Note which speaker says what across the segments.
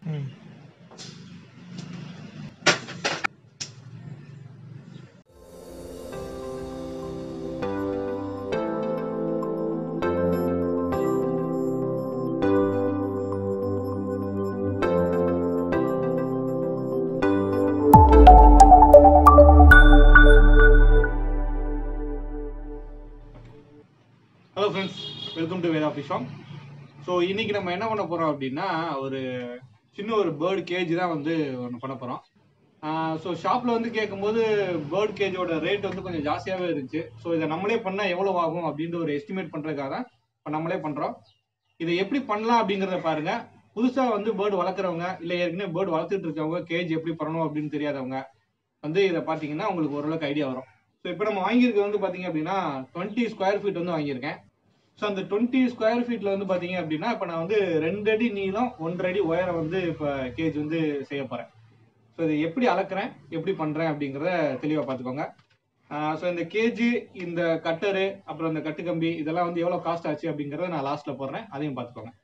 Speaker 1: Hello friends welcome to Veda fish farm so இன்னைக்கு நம்ம என்ன பண்ண போறோம் அப்படின்னா ஒரு சின்ன ஒரு பேர்டு கேஜ் தான் வந்து ஒன்று பண்ண போறோம் ஸோ ஷாப்ல வந்து கேட்கும்போது பேர்ட் கேஜோட ரேட் வந்து கொஞ்சம் ஜாஸ்தியாகவே இருந்துச்சு ஸோ இதை நம்மளே பண்ணால் எவ்வளோ ஆகும் அப்படின்ற ஒரு எஸ்டிமேட் பண்ணுறதுக்காக தான் இப்போ நம்மளே பண்ணுறோம் இதை எப்படி பண்ணலாம் அப்படிங்கிறத பாருங்க புதுசாக வந்து பேர்டு வளர்க்குறவங்க இல்லை ஏற்கனவே பேர்டு வளர்த்துட்டு இருக்கவங்க கேஜ் எப்படி பண்ணணும் அப்படின்னு தெரியாதவங்க வந்து இதை பார்த்தீங்கன்னா உங்களுக்கு ஓரளவுக்கு ஐடியா வரும் ஸோ இப்போ நம்ம வாங்கியிருக்கிறது வந்து பார்த்தீங்க அப்படின்னா டுவெண்ட்டி ஸ்கொயர் ஃபீட் வந்து வாங்கியிருக்கேன் ஸோ அந்த டுவெண்ட்டி ஸ்கொயர் ஃபீட்ல வந்து பார்த்தீங்க அப்படின்னா இப்போ நான் வந்து ரெண்டு அடி நீளம் ஒன்றரை அடி உயரம் வந்து இப்போ கேஜ் வந்து செய்ய போகிறேன் ஸோ இது எப்படி அளக்குறேன் எப்படி பண்ணுறேன் அப்படிங்கிறத தெளிவாக பார்த்துக்கோங்க ஸோ இந்த கேஜி இந்த கட்டரு அப்புறம் இந்த கட்டு கம்பி இதெல்லாம் வந்து எவ்வளோ காஸ்ட் ஆச்சு அப்படிங்கிறத நான் லாஸ்ட்டில் போடுறேன் அதையும் பார்த்துக்கோங்க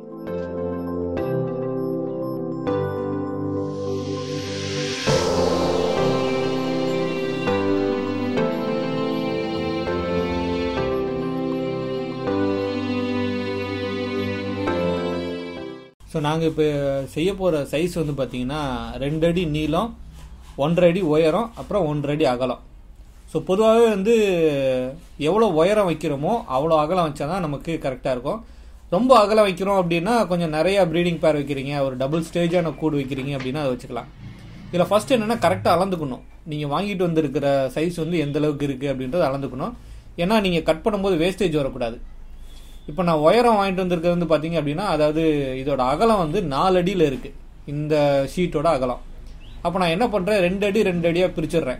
Speaker 1: ஸோ நாங்கள் இப்போ செய்ய போகிற சைஸ் வந்து பார்த்தீங்கன்னா ரெண்டு அடி நீளம் ஒன்றரை அடி உயரம் அப்புறம் ஒன்றரை அடி அகலம் ஸோ பொதுவாகவே வந்து எவ்வளோ உயரம் வைக்கிறோமோ அவ்வளோ அகலம் வச்சா தான் நமக்கு கரெக்டாக இருக்கும் ரொம்ப அகலம் வைக்கிறோம் அப்படின்னா கொஞ்சம் நிறைய ப்ரீடிங் பேர் வைக்கிறீங்க ஒரு டபுள் ஸ்டேஜான கூடு வைக்கிறீங்க அப்படின்னா அதை வச்சுக்கலாம் இதில் ஃபர்ஸ்ட் என்னென்னா கரெக்டாக அளந்துக்கணும் நீங்கள் வாங்கிட்டு வந்திருக்கிற சைஸ் வந்து எந்த அளவுக்கு இருக்குது அப்படின்றத அளந்துக்கணும் ஏன்னா நீங்கள் கட் பண்ணும்போது வேஸ்டேஜ் வரக்கூடாது இப்போ நான் உயரம் வாங்கிட்டு வந்திருக்கிறது வந்து பார்த்தீங்க அப்படின்னா அதாவது இதோட அகலம் வந்து நாலு அடியில் இருக்குது இந்த ஷீட்டோட அகலம் அப்போ நான் என்ன பண்ணுறேன் ரெண்டு அடி ரெண்டு அடியாக பிரிச்சிடுறேன்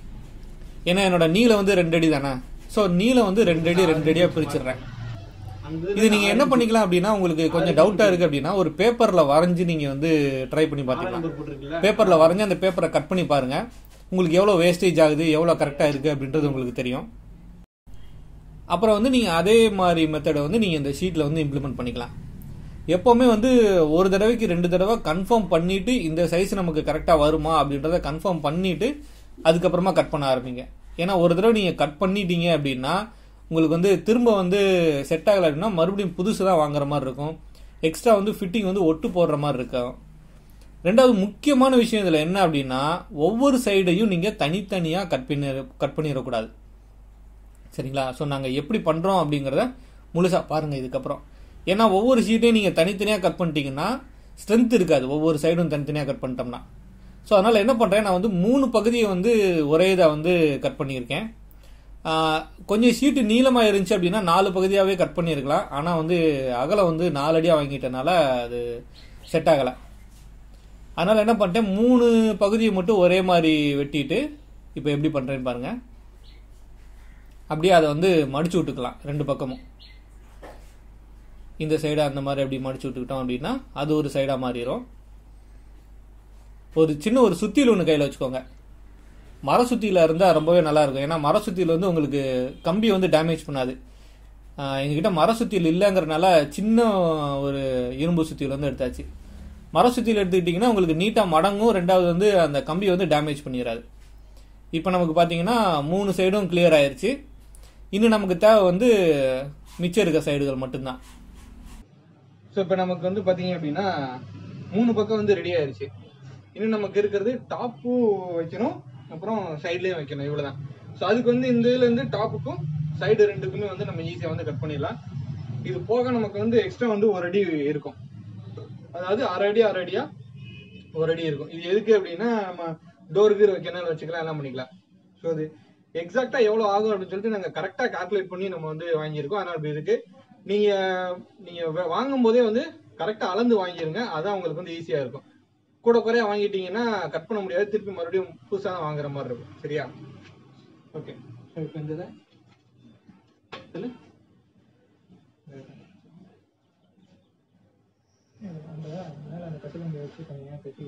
Speaker 1: ஏன்னா என்னோட நீளம் வந்து ரெண்டு அடி தானே ஸோ நீளம் வந்து ரெண்டு அடி ரெண்டு அடியாக பிரிச்சிடுறேன் இது நீங்கள் என்ன பண்ணிக்கலாம் அப்படின்னா உங்களுக்கு கொஞ்சம் டவுட்டாக இருக்குது அப்படின்னா ஒரு பேப்பரில் வரைஞ்சி நீங்கள் வந்து ட்ரை பண்ணி பார்த்துக்கலாம் பேப்பரில் வரைஞ்சி அந்த பேப்பரை கட் பண்ணி பாருங்கள் உங்களுக்கு எவ்வளோ வேஸ்டேஜ் ஆகுது எவ்வளோ கரெக்டாக இருக்குது அப்படின்றது உங்களுக்கு தெரியும் அப்புறம் வந்து நீங்கள் அதே மாதிரி மெத்தடை வந்து நீங்கள் இந்த ஷீட்டில் வந்து இம்ப்ளிமெண்ட் பண்ணிக்கலாம் எப்போவுமே வந்து ஒரு தடவைக்கு ரெண்டு தடவை கன்ஃபார்ம் பண்ணிட்டு இந்த சைஸ் நமக்கு கரெக்டாக வருமா அப்படின்றத கன்ஃபார்ம் பண்ணிட்டு அதுக்கப்புறமா கட் பண்ண ஆரம்பிங்க ஏன்னா ஒரு தடவை நீங்கள் கட் பண்ணிட்டீங்க அப்படின்னா உங்களுக்கு வந்து திரும்ப வந்து செட் ஆகலை அப்படின்னா மறுபடியும் புதுசு தான் வாங்குற மாதிரி இருக்கும் எக்ஸ்ட்ரா வந்து ஃபிட்டிங் வந்து ஒட்டு போடுற மாதிரி இருக்கும் ரெண்டாவது முக்கியமான விஷயம் இதில் என்ன அப்படின்னா ஒவ்வொரு சைடையும் நீங்கள் தனித்தனியாக கட் பண்ணி கட் பண்ணிடக்கூடாது சரிங்களா ஸோ நாங்கள் எப்படி பண்ணுறோம் அப்படிங்கிறத முழுசாக பாருங்கள் இதுக்கப்புறம் ஏன்னா ஒவ்வொரு ஷீட்டையும் நீங்கள் தனித்தனியாக கட் பண்ணிட்டீங்கன்னா ஸ்ட்ரென்த் இருக்காது ஒவ்வொரு சைடும் தனித்தனியாக கட் பண்ணிட்டோம்னா ஸோ அதனால் என்ன பண்ணுறேன் நான் வந்து மூணு பகுதியை வந்து ஒரே இதாக வந்து கட் பண்ணியிருக்கேன் கொஞ்சம் ஷீட்டு நீளமாக இருந்துச்சு அப்படின்னா நாலு பகுதியாகவே கட் பண்ணியிருக்கலாம் ஆனால் வந்து அகலம் வந்து நாலு அடியாக வாங்கிட்டனால அது செட் ஆகலை அதனால் என்ன பண்ணிட்டேன் மூணு பகுதியை மட்டும் ஒரே மாதிரி வெட்டிட்டு இப்போ எப்படி பண்ணுறேன்னு பாருங்கள் அப்படியே அதை வந்து மடிச்சு விட்டுக்கலாம் ரெண்டு பக்கமும் இந்த சைடு அந்த மாதிரி அப்படி மடிச்சு விட்டுக்கிட்டோம் அப்படின்னா அது ஒரு சைடாக மாறிடும் ஒரு சின்ன ஒரு சுத்தியில் ஒன்று கையில் வச்சுக்கோங்க மர சுத்தியில் இருந்தால் ரொம்பவே நல்லா இருக்கும் ஏன்னா மர சுத்தியில் வந்து உங்களுக்கு கம்பி வந்து டேமேஜ் பண்ணாது எங்ககிட்ட மர சுத்தியில் இல்லைங்கிறனால சின்ன ஒரு இரும்பு சுத்தியில் வந்து எடுத்தாச்சு மர சுத்தியில் எடுத்துக்கிட்டிங்கன்னா உங்களுக்கு நீட்டாக மடங்கும் ரெண்டாவது வந்து அந்த கம்பி வந்து டேமேஜ் பண்ணிடாது இப்போ நமக்கு பார்த்தீங்கன்னா மூணு சைடும் கிளியர் ஆயிருச்சு இன்னும் நமக்கு தேவை வந்து மிச்சம் இருக்க சைடுகள் மட்டும்தான் ஸோ இப்போ நமக்கு வந்து பார்த்தீங்க அப்படின்னா மூணு பக்கம் வந்து ரெடி ஆயிருச்சு இன்னும் நமக்கு இருக்கிறது டாப்பும் வைக்கணும் அப்புறம் சைட்லேயும் வைக்கணும் இவ்வளோதான் ஸோ அதுக்கு வந்து இந்த இதுல இருந்து டாப்புக்கும் சைடு ரெண்டுக்குமே வந்து நம்ம ஈஸியாக வந்து கட் பண்ணிடலாம் இது போக நமக்கு வந்து எக்ஸ்ட்ரா வந்து ஒரு அடி இருக்கும் அதாவது அரை அடி அரை அடியா ஒரு அடி இருக்கும் இது எதுக்கு அப்படின்னா நம்ம டோர் கீர் வைக்கணும் வச்சுக்கலாம் எல்லாம் பண்ணிக்கலாம் ஸோ அது எக்ஸாக்டா எவ்வளவு ஆகும் அப்படின்னு சொல்லிட்டு நாங்க கரெக்டா கால்குலேட் பண்ணி நம்ம வந்து வாங்கியிருக்கோம் அதனால இப்படி இருக்கு நீங்க நீங்க வாங்கும் போதே வந்து கரெக்டா அளந்து வாங்கிருங்க அதான் உங்களுக்கு வந்து ஈஸியா இருக்கும் கூட குறையா வாங்கிட்டீங்கன்னா கட் பண்ண முடியாது திருப்பி மறுபடியும் புதுசா தான் வாங்குற மாதிரி இருக்கும் சரியா ஓகே இப்போ இந்த இதை சொல்லு. அந்த மேல அந்த கட்டுக்கம்பி வச்சு தனியாக கட்டி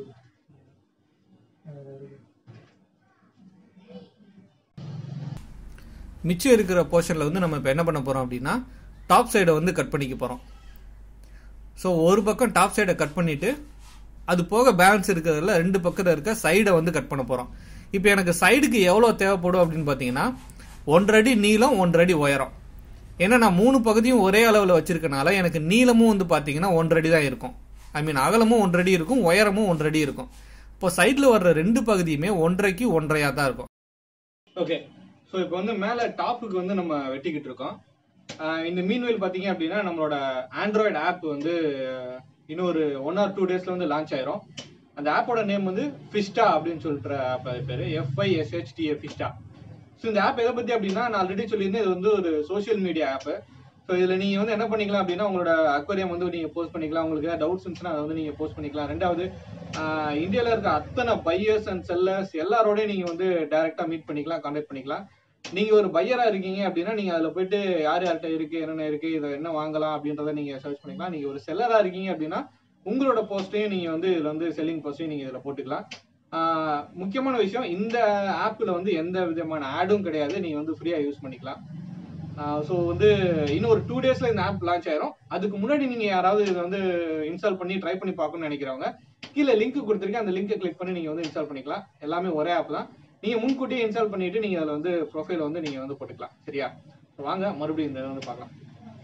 Speaker 1: மிச்சம் இருக்கிற போர்ஷனில் வந்து நம்ம இப்போ என்ன பண்ண போகிறோம் அப்படின்னா டாப் சைடை வந்து கட் பண்ணிக்க போகிறோம் ஸோ ஒரு பக்கம் டாப் சைடை கட் பண்ணிவிட்டு அது போக பேலன்ஸ் இருக்கிறதுல ரெண்டு பக்கத்தில் இருக்க சைடை வந்து கட் பண்ண போகிறோம் இப்போ எனக்கு சைடுக்கு எவ்வளோ தேவைப்படும் அப்படின்னு பார்த்தீங்கன்னா ஒன்றரை அடி நீளம் ஒன்றரை அடி உயரம் ஏன்னா நான் மூணு பகுதியும் ஒரே அளவில் வச்சிருக்கனால எனக்கு நீளமும் வந்து பார்த்தீங்கன்னா ஒன்றரை அடி தான் இருக்கும் ஐ மீன் அகலமும் ஒன்றரை அடி இருக்கும் உயரமும் ஒன்றரை அடி இருக்கும் இப்போ சைடில் வர்ற ரெண்டு பகுதியுமே ஒன்றரைக்கு ஒன்றரையாக தான் இருக்கும்
Speaker 2: ஓகே ஸோ இப்போ வந்து மேலே டாப்புக்கு வந்து நம்ம வெட்டிக்கிட்டு இருக்கோம் ஆஹ் இந்த மீன்வெல் பார்த்தீங்க அப்படின்னா நம்மளோட ஆண்ட்ராய்டு ஆப் வந்து ஆஹ் இன்னும் ஒரு ஒன் ஆர் டூ டேஸ்ல வந்து லான்ச் ஆயிரும் அந்த ஆப்போட நேம் வந்து ஃபிஸ்டா அப்படின்னு சொல்லிட்டு ஆப் அது பேர் எஃப்ஐஎஸ்ஹெச்டிஏ ஃபிஸ்டா ஸோ இந்த ஆப் எதை பற்றி அப்படின்னா நான் ஆல்ரெடி சொல்லியிருந்தேன் இது வந்து ஒரு சோஷியல் மீடியா ஆப்பு ஸோ இதில் நீங்கள் வந்து என்ன பண்ணிக்கலாம் அப்படின்னா உங்களோட அக்வரியம் வந்து நீங்கள் போஸ்ட் பண்ணிக்கலாம் உங்களுக்கு ஏதாவது டவுட்ஸ் இருந்துச்சுன்னா அதை வந்து நீங்கள் போஸ்ட் பண்ணிக்கலாம் ரெண்டாவது இந்தியாவில் இருக்க அத்தனை பையர்ஸ் அண்ட் செல்லர்ஸ் எல்லாரோடையும் நீங்கள் வந்து டைரெக்டாக மீட் பண்ணிக்கலாம் கான்டாக்ட் பண்ணிக்கலாம் நீங்கள் ஒரு பையராக இருக்கீங்க அப்படின்னா நீங்கள் அதில் போயிட்டு யார் யார்கிட்ட இருக்குது என்னென்ன இருக்குது இதை என்ன வாங்கலாம் அப்படின்றத நீங்கள் சர்ச் பண்ணிக்கலாம் நீங்கள் ஒரு செல்லராக இருக்கீங்க அப்படின்னா உங்களோட போஸ்ட்டையும் நீங்கள் வந்து இதில் வந்து செல்லிங் போஸ்ட்டையும் நீங்கள் இதில் போட்டுக்கலாம் ஆஹ் முக்கியமான விஷயம் இந்த ஆப்பில் வந்து எந்த விதமான ஆடும் கிடையாது நீங்கள் வந்து ஃப்ரீயாக யூஸ் பண்ணிக்கலாம் ஸோ வந்து இன்னும் ஒரு டூ டேஸ்ல இந்த ஆப் லான்ச் ஆயிரும் அதுக்கு முன்னாடி நீங்க யாராவது இதை வந்து இன்ஸ்டால் பண்ணி ட்ரை பண்ணி பார்க்கணும்னு நினைக்கிறவங்க கீழே லிங்க் கொடுத்துருக்கேன் அந்த லிங்கை கிளிக் பண்ணி நீங்க வந்து இன்ஸ்டால் பண்ணிக்கலாம் எல்லாமே ஒரே ஆப் தான் நீங்க முன்கூட்டியே இன்ஸ்டால் பண்ணிட்டு நீங்க அதில் வந்து ப்ரொஃபைல் வந்து நீங்க வந்து போட்டுக்கலாம் சரியா So வாங்க மறுபடியும் இந்த இதை வந்து பார்க்கலாம்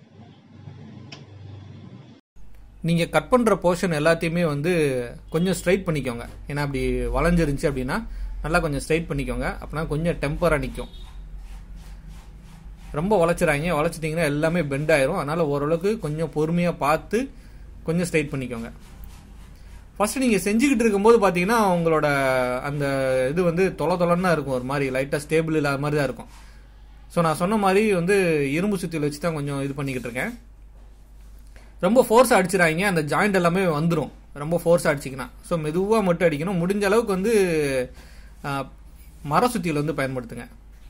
Speaker 1: நீங்கள் கட் பண்ணுற போர்ஷன் எல்லாத்தையுமே வந்து கொஞ்சம் ஸ்ட்ரைட் பண்ணிக்கோங்க ஏன்னா அப்படி வளைஞ்சிருந்துச்சு அப்படின்னா நல்லா கொஞ்சம் ஸ்ட்ரைட் பண்ணிக்கோங்க அப்படின்னா கொஞ்சம் டெம்பராக நிற்கும் ரொம்ப வளைச்சிடாங்க வளைச்சிட்டிங்கன்னா எல்லாமே பெண்ட் ஆயிரும் அதனால் ஓரளவுக்கு கொஞ்சம் பொறுமையாக பார்த்து கொஞ்சம் ஸ்ட்ரைட் பண்ணிக்கோங்க ஃபர்ஸ்ட் நீங்கள் செஞ்சுக்கிட்டு இருக்கும்போது பார்த்தீங்கன்னா உங்களோட அந்த இது வந்து தொலை தொலைன்னா இருக்கும் ஒரு மாதிரி லைட்டாக ஸ்டேபிள் இல்லாத மாதிரி தான் இருக்கும் ஸோ நான் சொன்ன மாதிரி வந்து இரும்பு சுத்தியில் வச்சு தான் கொஞ்சம் இது பண்ணிக்கிட்டு இருக்கேன் ரொம்ப ஃபோர்ஸ் அடிச்சிடாங்க அந்த ஜாயிண்ட் எல்லாமே வந்துடும் ரொம்ப ஃபோர்ஸ் அடிச்சிங்கன்னா ஸோ மெதுவாக மட்டும் அடிக்கணும் முடிஞ்ச அளவுக்கு வந்து ஆஹ், மர சுத்தியில் வந்து பயன்படுத்துங்க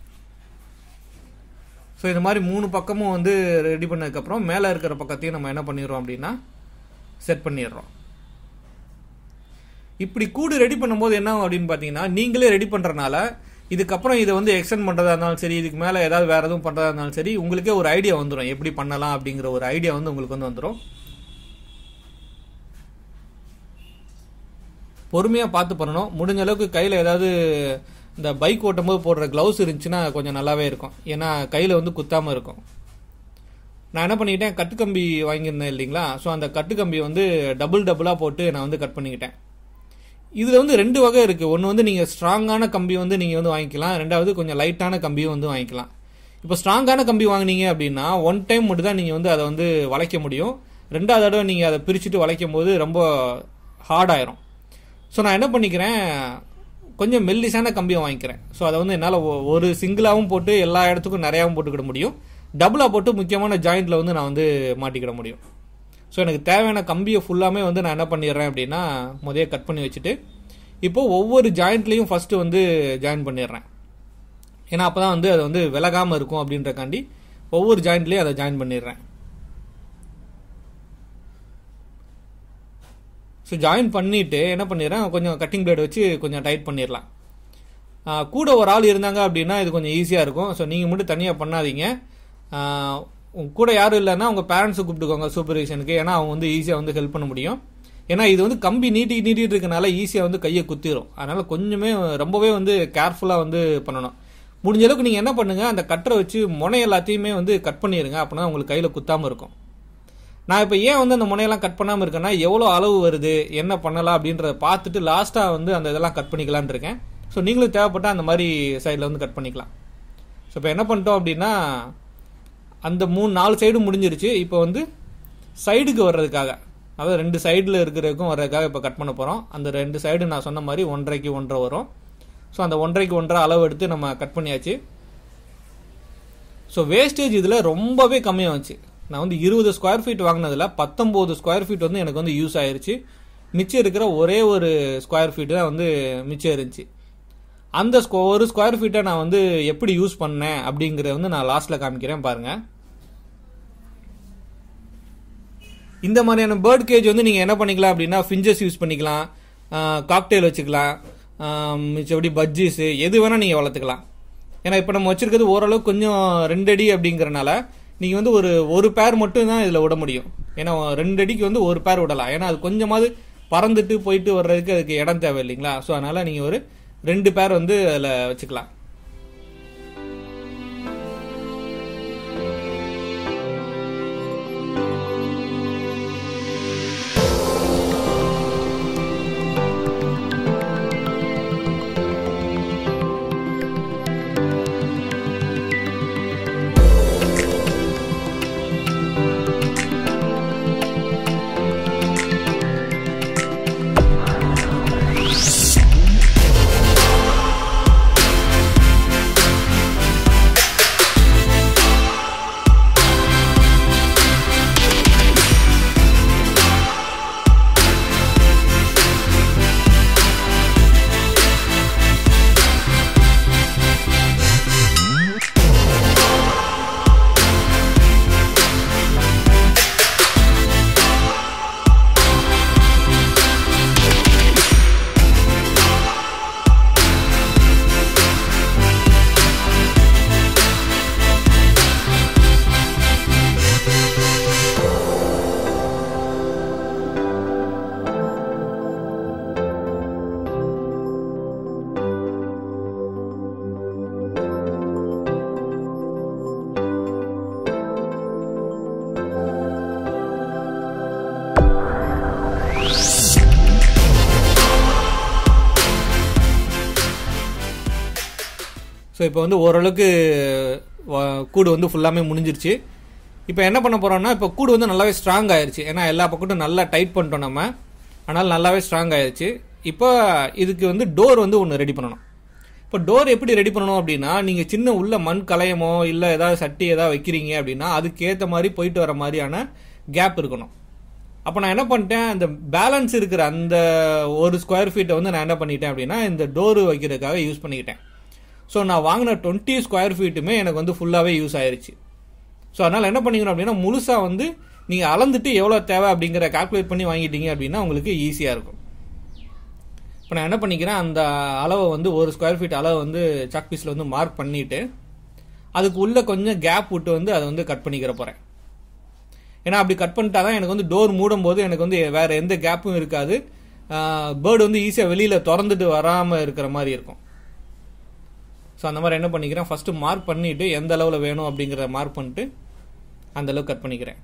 Speaker 1: ஸோ இந்த மாதிரி மூணு பக்கமும் வந்து ரெடி பண்ணதுக்கப்புறம் மேலே இருக்கிற பக்கத்தையும் நம்ம என்ன பண்ணிடுறோம் அப்படின்னா செட் பண்ணிடுறோம் இப்படி கூடு ரெடி பண்ணும்போது என்ன ஆகும் அப்படின்னு பார்த்தீங்கன்னா நீங்களே ரெடி பண்ணுறனால இதுக்கப்புறம் இதை வந்து எக்ஸ்டெண்ட் பண்ணுறதா இருந்தாலும் சரி இதுக்கு மேலே ஏதாவது வேறு எதுவும் பண்ணுறதா இருந்தாலும் சரி உங்களுக்கே ஒரு ஐடியா வந்துடும் எப்படி பண்ணலாம் அப்படிங்கிற ஒரு ஐடியா வந்து உங்களுக்கு வந்து வந்துடும் பொறுமையாக பார்த்து பண்ணணும் முடிஞ்ச அளவுக்கு கையில் ஏதாவது இந்த பைக் ஓட்டும்போது போடுற க்ளவுஸ் இருந்துச்சுன்னா கொஞ்சம் நல்லாவே இருக்கும் ஏன்னா கையில் வந்து குத்தாமல் இருக்கும் நான் என்ன பண்ணிக்கிட்டேன் கட்டுக்கம்பி வாங்கியிருந்தேன் இல்லைங்களா ஸோ அந்த கட்டுக்கம்பியை வந்து டபுள் டபுளாக போட்டு நான் வந்து கட் பண்ணிக்கிட்டேன் இதில் வந்து ரெண்டு வகை இருக்குது ஒன்று வந்து நீங்கள் ஸ்ட்ராங்கான கம்பி வந்து நீங்கள் வந்து வாங்கிக்கலாம் ரெண்டாவது கொஞ்சம் லைட்டான கம்பியும் வந்து வாங்கிக்கலாம் இப்போ ஸ்ட்ராங்கான கம்பி வாங்குனீங்க அப்படின்னா ஒன் டைம் மட்டும் தான் நீங்கள் வந்து அதை வந்து வளைக்க முடியும் ரெண்டாவது தடவை நீங்கள் அதை பிரிச்சுட்டு வளைக்கும் போது ரொம்ப ஹார்ட் ஆயிரும் ஸோ நான் என்ன பண்ணிக்கிறேன் கொஞ்சம் மெல்லிசான கம்பியை வாங்கிக்கிறேன் ஸோ அதை வந்து என்னால் ஒரு சிங்கிளாகவும் போட்டு எல்லா இடத்துக்கும் நிறையாவும் போட்டுக்கிட முடியும் டபுளாக போட்டு முக்கியமான ஜாயிண்டில் வந்து நான் வந்து மாட்டிக்கிட முடியும் ஸோ எனக்கு தேவையான கம்பியை ஃபுல்லாமே வந்து நான் என்ன பண்ணிடுறேன் அப்படின்னா முதல்ல கட் பண்ணி வச்சுட்டு இப்போ ஒவ்வொரு ஜாயிண்ட்லேயும் ஃபஸ்ட்டு வந்து ஜாயின் பண்ணிடுறேன் ஏன்னா அப்போ தான் வந்து அது வந்து விலகாமல் இருக்கும் அப்படின்றக்காண்டி ஒவ்வொரு ஜாயிண்ட்லேயும் அதை ஜாயின் பண்ணிடுறேன் ஸோ ஜாயின் பண்ணிவிட்டு என்ன பண்ணிடுறேன் கொஞ்சம் கட்டிங் பிளேட் வச்சு கொஞ்சம் டைட் பண்ணிடலாம் ஆ, கூட ஒரு ஆள் இருந்தாங்க அப்படின்னா இது கொஞ்சம் ஈஸியாக இருக்கும் ஸோ நீங்கள் மட்டும் தனியாக பண்ணாதீங்க ஆ, உங்க கூட யாரும் இல்லைன்னா உங்கள் பேரண்ட்ஸை கூப்பிட்டுக்கோங்க சூப்பர்விஷனுக்கு ஏன்னா அவங்க வந்து ஈஸியாக வந்து ஹெல்ப் பண்ண முடியும் ஏன்னா இது வந்து கம்பி நீட்டி நீட்டிட்டு இருக்கனால ஈஸியாக வந்து கையை குத்திரும் அதனால கொஞ்சமே ரொம்பவே வந்து கேர்ஃபுல்லாக வந்து பண்ணணும் முடிஞ்ச அளவுக்கு நீங்கள் என்ன பண்ணுங்க அந்த கட்டரை வச்சு முனை எல்லாத்தையுமே வந்து கட் பண்ணிடுங்க அப்படின்னா உங்களுக்கு கையில் குத்தாமல் இருக்கும் நான் இப்போ ஏன் வந்து அந்த முனையெல்லாம் கட் பண்ணாமல் இருக்கேன்னா எவ்வளோ அளவு வருது என்ன பண்ணலாம் அப்படின்றத பார்த்துட்டு லாஸ்ட்டாக வந்து அந்த இதெல்லாம் கட் பண்ணிக்கலாம்னு இருக்கேன் ஸோ நீங்களும் தேவைப்பட்டால் அந்த மாதிரி சைடில் வந்து கட் பண்ணிக்கலாம் ஸோ இப்போ என்ன பண்ணிட்டோம் அப்படின்னா அந்த மூணு நாலு சைடும் முடிஞ்சிருச்சு இப்போ வந்து சைடுக்கு வர்றதுக்காக அதாவது ரெண்டு சைடில் இருக்கிறதுக்கும் வர்றதுக்காக இப்போ கட் பண்ண போகிறோம் அந்த ரெண்டு சைடு நான் சொன்ன மாதிரி ஒன்றரைக்கு ஒன்றரை வரும் ஸோ அந்த ஒன்றரைக்கு ஒன்றரை அளவு எடுத்து நம்ம கட் பண்ணியாச்சு ஸோ வேஸ்டேஜ் இதில் ரொம்பவே கம்மியாகிச்சு நான் வந்து இருபது ஸ்கொயர் ஃபீட் வாங்கினதில் பத்தொம்போது ஸ்கொயர் ஃபீட் வந்து எனக்கு வந்து யூஸ் ஆயிருச்சு மிச்சம் இருக்கிற ஒரே ஒரு ஸ்கொயர் ஃபீட் தான் வந்து மிச்சம் இருந்துச்சு அந்த ஸ்கொ ஒரு ஸ்கொயர் ஃபீட்டை நான் வந்து எப்படி யூஸ் பண்ணேன் அப்படிங்கிறத வந்து நான் லாஸ்ட்டில் காமிக்கிறேன் பாருங்கள் இந்த மாதிரியான பேர்ட் கேஜ் வந்து நீங்கள் என்ன பண்ணிக்கலாம் அப்படின்னா ஃபிஞ்சஸ் யூஸ் பண்ணிக்கலாம் காக்டெயில் வச்சுக்கலாம் ஆஹ் மிச்சபடி பஜ்ஜீஸு எது வேணால் நீங்கள் வளர்த்துக்கலாம் ஏன்னா இப்போ நம்ம வச்சிருக்கிறது ஓரளவு கொஞ்சம் ரெண்டு அடி அப்படிங்கறனால நீங்கள் வந்து ஒரு ஒரு பேர் மட்டும் தான் இதில் விட முடியும் ஏன்னா ரெண்டு அடிக்கு வந்து ஒரு பேர் விடலாம் ஏன்னா அது கொஞ்சமாவது பறந்துட்டு போயிட்டு வர்றதுக்கு அதுக்கு இடம் தேவை இல்லைங்களா ஸோ அதனால் நீங்கள் ஒரு ரெண்டு பேர் வந்து அதில் வச்சுக்கலாம் ஸோ இப்போ வந்து ஓரளவுக்கு வ- கூடு வந்து ஃபுல்லாமே முடிஞ்சிருச்சு இப்போ என்ன பண்ண போறோம்னா இப்போ கூடு வந்து நல்லாவே ஸ்ட்ராங் ஆயிருச்சு ஏன்னா எல்லா பக்கட்டும் நல்லா டைட் பண்ணிட்டோம் நம்ம அதனால் நல்லாவே ஸ்ட்ராங் ஆயிருச்சு இப்போ இதுக்கு வந்து டோர் வந்து ஒன்று ரெடி பண்ணணும் இப்போ டோர் எப்படி ரெடி பண்ணணும் அப்படின்னா நீங்கள் சின்ன உள்ள மண் கலையமோ இல்லை ஏதாவது சட்டி ஏதாவது வைக்கிறீங்க அப்படின்னா அதுக்கேற்ற மாதிரி போயிட்டு வர மாதிரியான கேப் இருக்கணும் அப்போ நான் என்ன பண்ணிட்டேன் அந்த பேலன்ஸ் இருக்கிற அந்த ஒரு ஸ்கொயர் ஃபீட்டை வந்து நான் என்ன பண்ணிட்டேன் அப்படின்னா இந்த டோர் வைக்கிறதுக்காக யூஸ் பண்ணிக்கிட்டேன் ஸோ நான் வாங்கின டுவெண்ட்டி ஸ்கொயர் ஃபீட்டுமே எனக்கு வந்து ஃபுல்லாகவே யூஸ் ஆயிருச்சு ஸோ அதனால் என்ன பண்ணிக்கணும் அப்படின்னா முழுசாக வந்து நீங்கள் அளந்துட்டு எவ்வளோ தேவை அப்படிங்கிற கால்குலேட் பண்ணி வாங்கிட்டீங்க அப்படின்னா உங்களுக்கு ஈஸியாக இருக்கும் இப்போ நான் என்ன பண்ணிக்கிறேன் அந்த அளவை வந்து ஒரு ஸ்கொயர் ஃபீட் அளவை வந்து சாக் பீஸில் வந்து மார்க் பண்ணிட்டு அதுக்கு உள்ள கொஞ்சம் கேப் விட்டு வந்து அதை வந்து கட் பண்ணிக்கிற போகிறேன் ஏன்னா அப்படி கட் பண்ணிட்டா தான் எனக்கு வந்து டோர் மூடும் போது எனக்கு வந்து வேற எந்த கேப்பும் இருக்காது பேர்டு வந்து ஈஸியாக வெளியில் திறந்துட்டு வராமல் இருக்கிற மாதிரி இருக்கும் ஸோ அந்த மாதிரி என்ன பண்ணிக்கிறேன் ஃபர்ஸ்ட் மார்க் பண்ணிட்டு எந்த அளவில் வேணும் அப்படிங்கிறத மார்க் பண்ணிட்டு அந்த அளவுக்கு கட் பண்ணிக்கிறேன்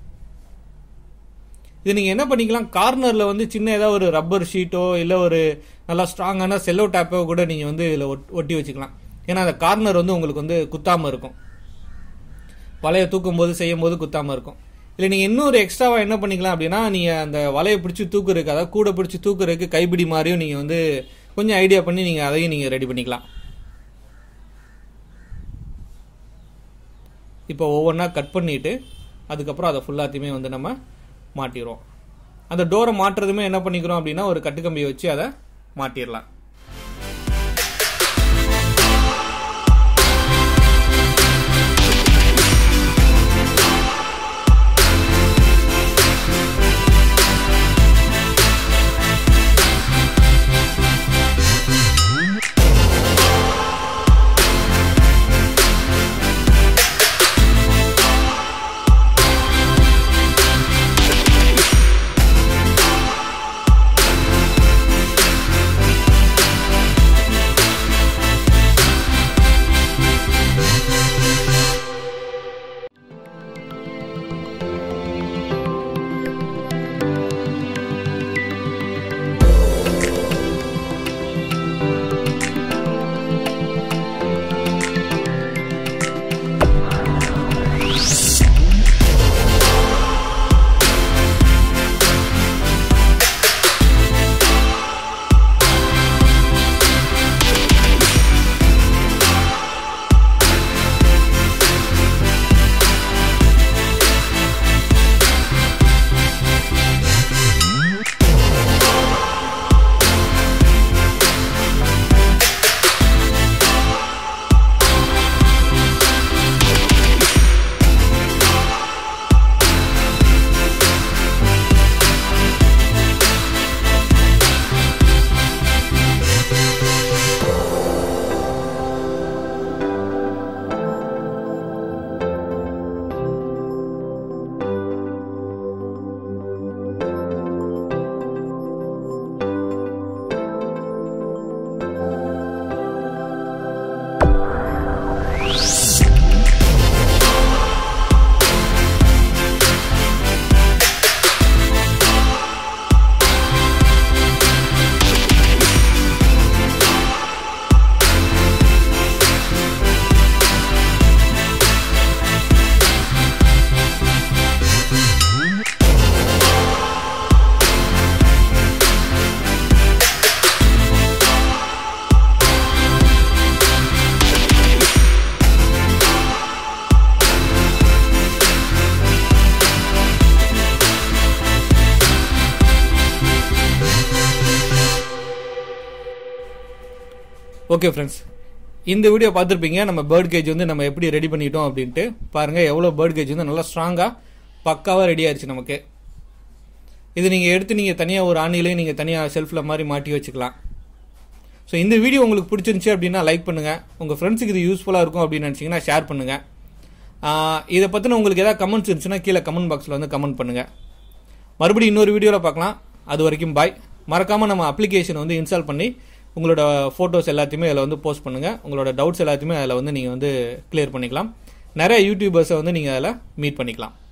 Speaker 1: இது நீங்கள் என்ன பண்ணிக்கலாம் கார்னரில் வந்து சின்ன ஏதாவது ஒரு ரப்பர் ஷீட்டோ இல்லை ஒரு நல்லா ஸ்ட்ராங்கான செல்லோ டேப்போ கூட நீங்கள் வந்து இதில் ஒட்டி வச்சுக்கலாம் ஏன்னா அந்த கார்னர் வந்து உங்களுக்கு வந்து குத்தாமல் இருக்கும் வலையை தூக்கும் போது செய்யும் போது குத்தாமல் இருக்கும் இல்லை நீங்கள் இன்னொரு எக்ஸ்ட்ராவாக என்ன பண்ணிக்கலாம் அப்படின்னா நீங்கள் அந்த வலையை பிடிச்சி தூக்குறதுக்கு அதாவது கூட பிடிச்சி தூக்குறதுக்கு கைப்பிடி மாதிரியும் நீங்கள் வந்து கொஞ்சம் ஐடியா பண்ணி நீங்கள் அதையும் நீங்கள் ரெடி பண்ணிக்கலாம் இப்போ ஒவ்வொன்றா கட் பண்ணிட்டு அதுக்கப்புறம் அதை ஃபுல்லாத்தையுமே வந்து நம்ம மாட்டிடுவோம் அந்த டோரை மாட்டுறதுமே என்ன பண்ணிக்கிறோம் அப்படின்னா ஒரு கட்டுக்கம்பியை வச்சு அதை மாட்டிடலாம் ஓகே ஃப்ரெண்ட்ஸ் இந்த வீடியோ பார்த்துருப்பீங்க நம்ம பேர்ட் கேஜ் வந்து நம்ம எப்படி ரெடி பண்ணிட்டோம் அப்படின்ட்டு பாருங்கள் எவ்வளோ பேர்ட் கேஜ் வந்து நல்லா ஸ்ட்ராங்காக பக்காவாக ரெடி ஆயிடுச்சு நமக்கு இது நீங்கள் எடுத்து நீங்கள் தனியாக ஒரு ஆணிலையும் நீங்கள் தனியாக ஷெல்ஃபில் மாதிரி மாட்டி வச்சுக்கலாம் ஸோ இந்த வீடியோ உங்களுக்கு பிடிச்சிருந்துச்சி அப்படின்னா லைக் பண்ணுங்கள் உங்கள் ஃப்ரெண்ட்ஸுக்கு இது யூஸ்ஃபுல்லாக இருக்கும் அப்படின்னு நினச்சிங்கன்னா ஷேர் பண்ணுங்கள் இதை பற்றின உங்களுக்கு ஏதாவது கமெண்ட்ஸ் இருந்துச்சுன்னா கீழே கமெண்ட் பாக்ஸில் வந்து கமெண்ட் பண்ணுங்கள் மறுபடியும் இன்னொரு வீடியோவில் பார்க்கலாம் அது வரைக்கும் பாய் மறக்காமல் நம்ம அப்ளிகேஷன் வந்து இன்ஸ்டால் பண்ணி உங்களோட ஃபோட்டோஸ் எல்லாத்தையுமே அதில் வந்து போஸ்ட் பண்ணுங்கள் உங்களோட டவுட்ஸ் எல்லாத்தையுமே அதில் வந்து நீங்கள் வந்து கிளியர் பண்ணிக்கலாம் நிறைய யூடியூபர்ஸை வந்து நீங்கள் அதில் மீட் பண்ணிக்கலாம்